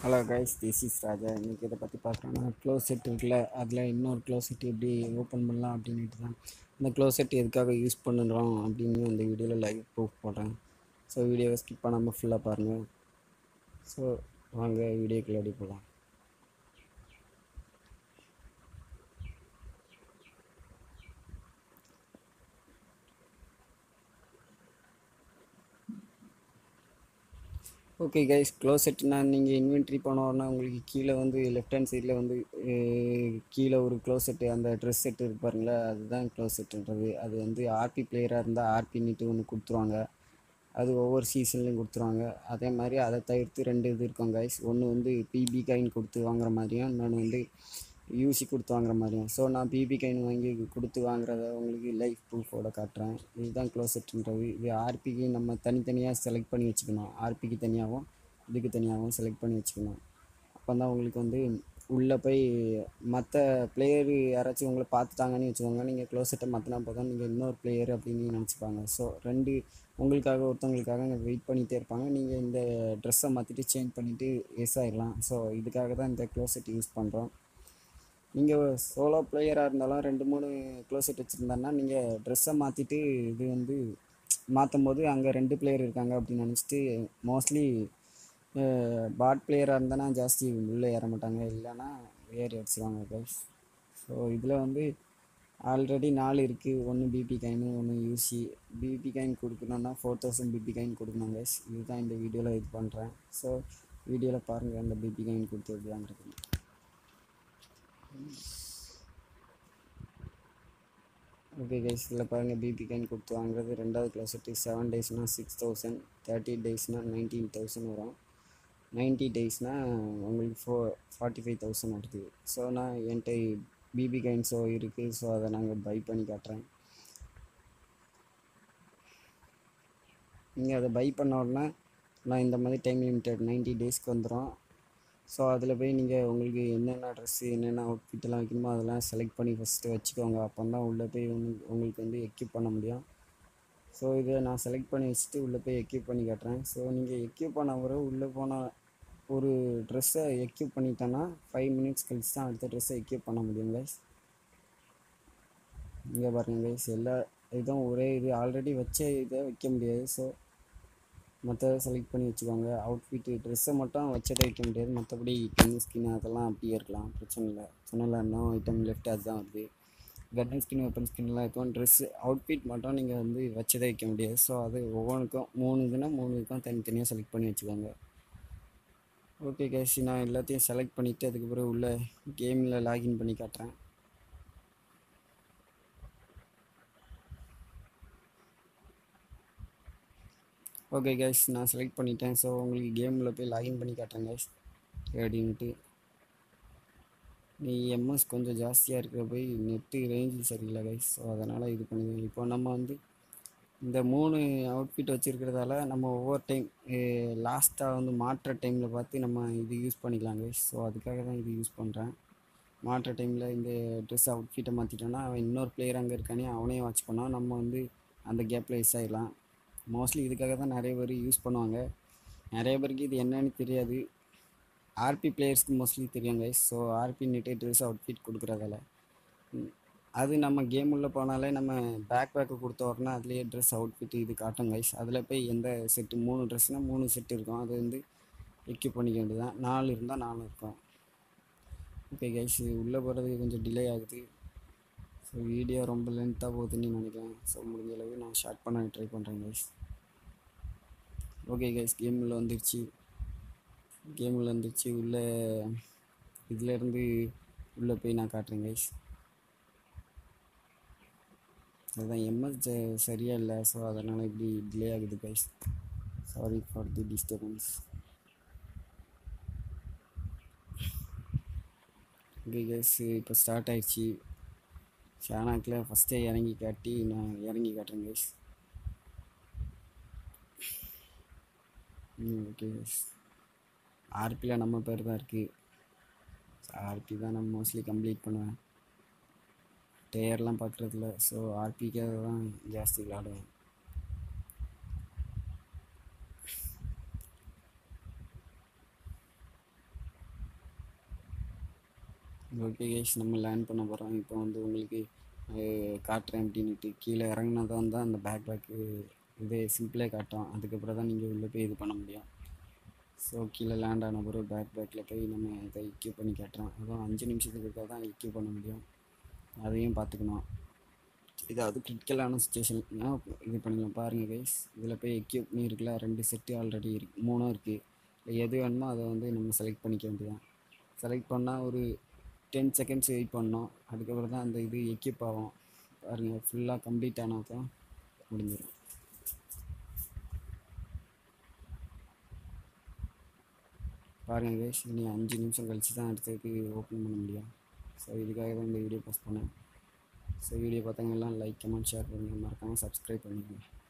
hello guys this is Raja இன்றைக்கி இதை பற்றி பார்க்குறோன்னா க்ளோஸ் செட் இருக்குல்ல அதில் இன்னொரு க்ளோஸ் செட் எப்படி ஓப்பன் பண்ணலாம் அப்படின்ட்டு தான் இந்த க்ளோஸ் செட் எதுக்காக யூஸ் பண்ணுறோம் அப்படின்னு இந்த வீடியோவில் லைவ் ப்ரூஃப் போடுறேன் ஸோ வீடியோவை ஸ்கிப் பண்ணாமல் ஃபுல்லாக பாருங்கள் ஸோ வாங்க வீடியோக்குள்ள அடி போகலாம் ஓகே கைஸ் க்ளோஸ் செட்னா நீங்கள் இன்வென்ட்ரி பண்ணோன்னா உங்களுக்கு கீழே வந்து லெஃப்ட் ஹேண்ட் சைடில் வந்து அஹ், கீழே ஒரு க்ளோஸ் செட்டு அந்த ட்ரெஸ் செட் இருக்கு பாருங்களா அதுதான் க்ளோஸ் செட்டுன்றது அது வந்து ஆர்பி பிளேயராக இருந்தால் ஆர்பின்னுட்டு ஒன்று கொடுத்துருவாங்க அது ஒவ்வொரு சீசன்லேயும் கொடுத்துருவாங்க அதே மாதிரி அதை தவிர்த்து ரெண்டு இது இருக்கும் கைஸ் ஒன்று வந்து பிபி காயின் கொடுத்து வாங்குற மாதிரியும் இன்னொன்று வந்து யூசி கொடுத்து வாங்குற மாதிரியும் ஸோ நான் பிபி காயின் வாங்கி கொடுத்து வாங்குறத உங்களுக்கு லைஃப் ப்ரூஃபோட காட்டுறேன் இதுதான் க்ளோசெட்ன்றது இது ஆர்பிக்கு நம்ம தனித்தனியாக செலக்ட் பண்ணி வச்சுக்கணும் ஆர்பிக்கு தனியாகவும் இதுக்கு தனியாகவும் செலக்ட் பண்ணி வச்சுக்கணும் அப்போ தான் உங்களுக்கு வந்து உள்ளே போய் மற்ற பிளேயர் யாராச்சும் உங்களை பார்த்துட்டாங்கன்னு வச்சுக்கோங்க நீங்கள் க்ளோசெட்டை மாற்றினா போதும் நீங்கள் இன்னொரு பிளேயர் அப்படின்னு நினச்சிப்பாங்க ஸோ ரெண்டு உங்களுக்காக ஒருத்தவங்களுக்காக அங்கே வெயிட் பண்ணிகிட்டே இருப்பாங்க நீங்கள் இந்த ட்ரெஸ்ஸை மாற்றிட்டு சேஞ்ச் பண்ணிவிட்டு எஸ் ஆகிடலாம் ஸோ இதுக்காக தான் இந்த க்ளோசெட் யூஸ் பண்ணுறோம் நீங்கள் சோலோ பிளேயராக இருந்தாலும் ரெண்டு மூணு க்ளோசெட் வச்சுருந்தாருன்னா நீங்கள் ட்ரெஸ்ஸை மாற்றிட்டு இது வந்து மாற்றும் போது அங்கே ரெண்டு பிளேயர் இருக்காங்க அப்படின்னு நினச்சிட்டு மோஸ்ட்லி பாட் பிளேயராக இருந்தானா ஜாஸ்தி உள்ளே ஏற மாட்டாங்க இல்லைன்னா ஏறி அடிச்சிருவாங்க கைஸ் ஸோ இதில் வந்து ஆல்ரெடி நாலு இருக்குது ஒன்று பிபி காயின் ஒன்று யூசி பிபி காயின் கொடுக்கணுன்னா ஃபோர் தௌசண்ட் பிபி காயின் கொடுக்கணும் கைஸ் இதுதான் இந்த வீடியோவில் இது பண்ணுறேன் ஸோ வீடியோவில் பாருங்கள் அந்த பிபி காயின் கொடுத்து எப்படி வாங்குறது ஓகே கைஸ் இதில் பாருங்கள் பிபி காயின் கொடுத்து வாங்குறது ரெண்டாவது கிளாஸெட்டு செவன் டேஸ்னால் சிக்ஸ் தௌசண்ட் தேர்ட்டி டேஸ்னால் நைன்டீன் தௌசண்ட் வரும் நைன்ட்டி டேஸ்னால் உங்களுக்கு ஃபோ ஃபார்ட்டி ஃபைவ் தௌசண்ட் வருது ஸோ நான் என்கிட்ட பிபி காயின் ஸோ இருக்குது ஸோ அதை நாங்கள் பை பண்ணி காட்டுறேன் நீங்கள் அதை பை பண்ண உடனே நான் இந்த மாதிரி டைம் லிமிட்டட் நைன்ட்டி டேஸ்க்கு வந்துடும் ஸோ அதில் போய் நீங்கள் உங்களுக்கு என்னென்ன ட்ரெஸ்ஸு என்னென்ன அவுட்ஃபிட்டெல்லாம் வைக்கணுமோ அதெல்லாம் செலக்ட் பண்ணி ஃபஸ்ட்டு வச்சுக்கோங்க அப்போ தான் உள்ளே போய் உங்களுக்கு உங்களுக்கு வந்து எக்யூப் பண்ண முடியும் ஸோ இதை நான் செலக்ட் பண்ணி வச்சுட்டு உள்ளே போய் எக்யூப் பண்ணி காட்டுறேன் ஸோ நீங்கள் எக்யூப் பண்ண பிறகு உள்ளே போன ஒரு ட்ரெஸ்ஸை எக்யூப் பண்ணிட்டேன்னா ஃபைவ் மினிட்ஸ் கழிச்சு தான் அடுத்த ட்ரெஸ்ஸை எக்யூப் பண்ண முடியும் கைஸ் இங்கே பாருங்கள் கைஸ் எல்லா இதுவும் ஒரே இது ஆல்ரெடி வச்ச இதை வைக்க முடியாது ஸோ மற்றதை செலக்ட் பண்ணி வச்சுக்கோங்க அவுட்ஃபிட்டு ட்ரெஸ்ஸை மட்டும் வச்சதை வைக்க முடியாது மற்றபடி கன் ஸ்கின் அதெல்லாம் அப்படியே இருக்கலாம் பிரச்சனை இல்லை சொன்னல இன்னும் ஐட்டம் லெஃப்ட் அதுதான் வருது கன் ஸ்கின் வெப்பன் ஸ்கின்லாம் இருக்கும் ட்ரெஸ்ஸு அவுட்ஃபிட் மட்டும் நீங்கள் வந்து வச்சதை வைக்க முடியாது ஸோ அது ஒவ்வொன்றுக்கும் மூணு இதுனா மூணு இதுக்கும் தனித்தனியாக செலக்ட் பண்ணி வச்சுக்கோங்க ஓகே கேஷ் நான் எல்லாத்தையும் செலக்ட் பண்ணிவிட்டு அதுக்கு பிறகு உள்ள கேமில் லாகின் பண்ணி காட்டுறேன் ஓகே கேஷ் நான் செலக்ட் பண்ணிட்டேன் ஸோ உங்களுக்கு கேமில் போய் லாகின் பண்ணி காட்டுறேன் கேஷ் அப்படின்ட்டு நீ எம்எஸ் கொஞ்சம் ஜாஸ்தியாக இருக்கிற போய் நெட்டு ரேஞ்சு சரியில்லை கைஸ் ஸோ அதனால் இது பண்ணுவேன் இப்போ நம்ம வந்து இந்த மூணு அவுட்ஃபிட் வச்சுருக்கிறதால நம்ம ஒவ்வொரு டைம் லாஸ்ட்டாக வந்து மாற்றுற டைமில் பார்த்து நம்ம இது யூஸ் பண்ணிக்கலாம் கைஸ் ஸோ அதுக்காக தான் இது யூஸ் பண்ணுறேன் மாற்றுற டைமில் இந்த ட்ரெஸ் அவுட்ஃபிட்டை மாற்றிட்டோன்னா அவன் இன்னொரு பிளேயர் அங்கே இருக்கானே அவனையும் வாட்ச் பண்ணோம் நம்ம வந்து அந்த கேப்பில் எஸ் ஆகிடலாம் மோஸ்ட்லி இதுக்காக தான் நிறைய பேர் யூஸ் பண்ணுவாங்க நிறைய பேருக்கு இது என்னன்னு தெரியாது ஆர்பி பிளேயர்ஸ்க்கு மோஸ்ட்லி தெரியும் guys so RP net dress outfit கொடுக்குறதால ம், அது நம்ம கேம் உள்ளே போனாலே நம்ம பேக் பேக்கு கொடுத்த உடனே அதுலேயே ட்ரெஸ் அவுட்ஃபிட் இது காட்டும் கைஸ் அதில் போய் எந்த செட்டு மூணு ட்ரெஸ்னால் மூணு செட்டு இருக்கும் அது வந்து எக்யூப் பண்ணிக்க வேண்டியதான் நாலு இருந்தால் நாலு இருக்கும் ஓகே கைஸ் உள்ளே போகிறதுக்கு கொஞ்சம் டிலே ஆகுது ஸோ வீடியோ ரொம்ப லென்த்தாக போகுதுன்னு நினைக்கிறேன் ஸோ முடிஞ்ச அளவு நான் ஷார்ட் பண்ண ட்ரை பண்ணுறேன் கைஸ் ஓகே கைஸ் கேமில் வந்துருச்சு கேமில் வந்துருச்சு உள்ளே இதுலேருந்து உள்ளே போய் நான் காட்டுறேன் கைஸ் அதுதான் எம்எஸ் சரியாக இல்லை ஸோ அதனால் இப்படி டிலே ஆகுது guys sorry for the disturbance okay guys இப்போ ஸ்டார்ட் ஆயிடுச்சு ஷானாக்கில் ஃபஸ்ட்டே இறங்கி காட்டி நான் இறங்கி காட்டுறேன் கைஸ் ம் ஓகே கைஸ் ஆர்பியில் நம்ம பேர் தான் இருக்குது ஆர்பி தான் நான் மோஸ்ட்லி கம்ப்ளீட் பண்ணுவேன் டேயர்லாம் பார்க்குறதில்ல ஸோ ஆர்பிக்காக தான் ஜாஸ்தி விளாடுவேன் ஓகே கைஸ் நம்ம லேர்ன் பண்ண போகிறோம் இப்போ வந்து உங்களுக்கு அஹ், காட்டுறேன் அப்படின்னுட்டு கீழே இறங்குனா தான் தான் அந்த பேக் பேக்கு இது சிம்பிளே காட்டும் அதுக்கப்புறம் தான் நீங்கள் உள்ளே போய் இது பண்ண முடியும் ஸோ கீழே லேண்ட் ஆன பிறகு பேக் பேக்கில் போய் நம்ம இதை இக்யூ பண்ணி காட்டுறோம் அதுவும் அஞ்சு நிமிஷத்துக்கு இருக்கா தான் இக்யூ பண்ண முடியும் அதையும் பார்த்துக்கணும் இதாவது கிரிட்டிக்கலான சுச்சுவேஷன்னா இது பண்ணிக்கலாம் பாருங்கள் கைஸ் இதில் போய் எக்யூப்னி இருக்குல்ல ரெண்டு செட்டு ஆல்ரெடி இருக்கு மூணும் இருக்குது இல்லை எது வேணுமோ அதை வந்து நம்ம செலக்ட் பண்ணிக்க வேண்டியதான் செலக்ட் பண்ணால் ஒரு டென் செகண்ட்ஸ் வெயிட் பண்ணோம் அதுக்கப்புறம் தான் அந்த இது எக்யூப் ஆகும் பாருங்கள் ஃபுல்லாக கம்ப்ளீட் ஆனால் தான் முடிஞ்சிடும் பாருங்கள் கைஸ் இனி அஞ்சு நிமிஷம் கழிச்சு தான் அடுத்தது ஓப்பன் பண்ண முடியும் ஸோ இதுக்காக தான் இந்த வீடியோ போஸ்ட் பண்ணேன் ஸோ வீடியோ பார்த்தவங்க எல்லாம் லைக் கமெண்ட் ஷேர் பண்ணுங்கள் மறக்காமல் சப்ஸ்கிரைப் பண்ணிக்கோங்க